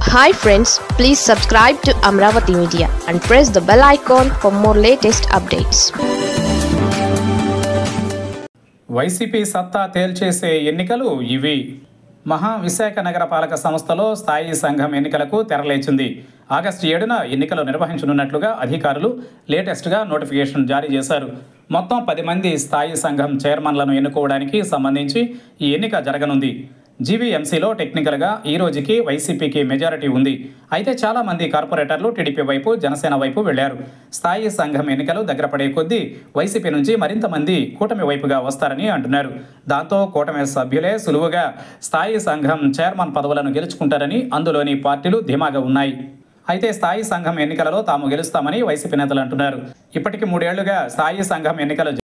hi friends please subscribe to Amaravati media and press the bell icon for more latest updates YCP సత్తా తేల్చేసే ఎన్నికలు ఇవి మహా విశాఖ నగర పాలక సంస్థలో స్థాయి సంఘం ఎన్నికలకు తెరలేచింది ఆగస్టు ఏడున ఎన్నికలు నిర్వహించనున్నట్లుగా అధికారులు లేటెస్ట్గా నోటిఫికేషన్ జారీ చేశారు మొత్తం పది మంది స్థాయి సంఘం చైర్మన్లను ఎన్నుకోవడానికి సంబంధించి ఈ ఎన్నిక జరగనుంది జీవీఎంసీలో టెక్నికల్గా ఈ రోజుకి వైసీపీకి మెజారిటీ ఉంది అయితే చాలా మంది కార్పొరేటర్లు టీడీపీ వైపు జనసేన వైపు వెళ్లారు స్థాయి సంఘం ఎన్నికలు దగ్గర పడే కొద్దీ వైసీపీ నుంచి మరింత మంది కూటమి వైపుగా వస్తారని అంటున్నారు దాంతో కూటమి సభ్యులే సులువుగా స్థాయి సంఘం చైర్మన్ పదవులను గెలుచుకుంటారని అందులోని పార్టీలు ధీమాగా ఉన్నాయి అయితే స్థాయి సంఘం ఎన్నికలలో తాము గెలుస్తామని వైసీపీ నేతలు అంటున్నారు ఇప్పటికి మూడేళ్లుగా స్థాయి సంఘం ఎన్నికలు